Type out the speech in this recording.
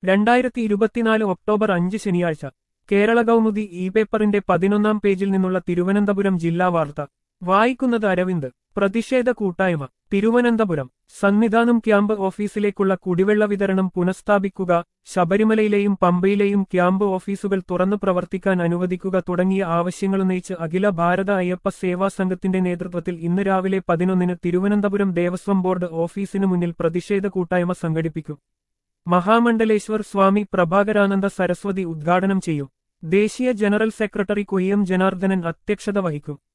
രണ്ടായിരത്തി ഇരുപത്തിനാല് ഒക്ടോബർ അഞ്ച് ശനിയാഴ്ച കേരള കൗമുദി ഇ പേപ്പറിന്റെ പതിനൊന്നാം പേജിൽ നിന്നുള്ള തിരുവനന്തപുരം ജില്ലാ വാർത്ത വായിക്കുന്നത് അരവിന്ദ് പ്രതിഷേധ കൂട്ടായ്മ തിരുവനന്തപുരം സന്നിധാനം ക്യാമ്പ് ഓഫീസിലേക്കുള്ള കുടിവെള്ള വിതരണം പുനഃസ്ഥാപിക്കുക ശബരിമലയിലെയും പമ്പയിലെയും ക്യാമ്പ് ഓഫീസുകൾ തുറന്നു പ്രവർത്തിക്കാൻ അനുവദിക്കുക തുടങ്ങിയ ആവശ്യങ്ങളുന്നയിച്ച് അഖില ഭാരത അയ്യപ്പ സേവാ സംഘത്തിന്റെ നേതൃത്വത്തിൽ ഇന്ന് രാവിലെ പതിനൊന്നിന് തിരുവനന്തപുരം ദേവസ്വം ബോർഡ് ഓഫീസിനു മുന്നിൽ പ്രതിഷേധ കൂട്ടായ്മ സംഘടിപ്പിക്കും മഹാമണ്ഡലേശ്വർ സ്വാമി പ്രഭാകരാനന്ദ സരസ്വതി ഉദ്ഘാടനം ചെയ്യും ദേശീയ ജനറൽ സെക്രട്ടറി കൊയ്യം ജനാർദ്ദനൻ അധ്യക്ഷത വഹിക്കും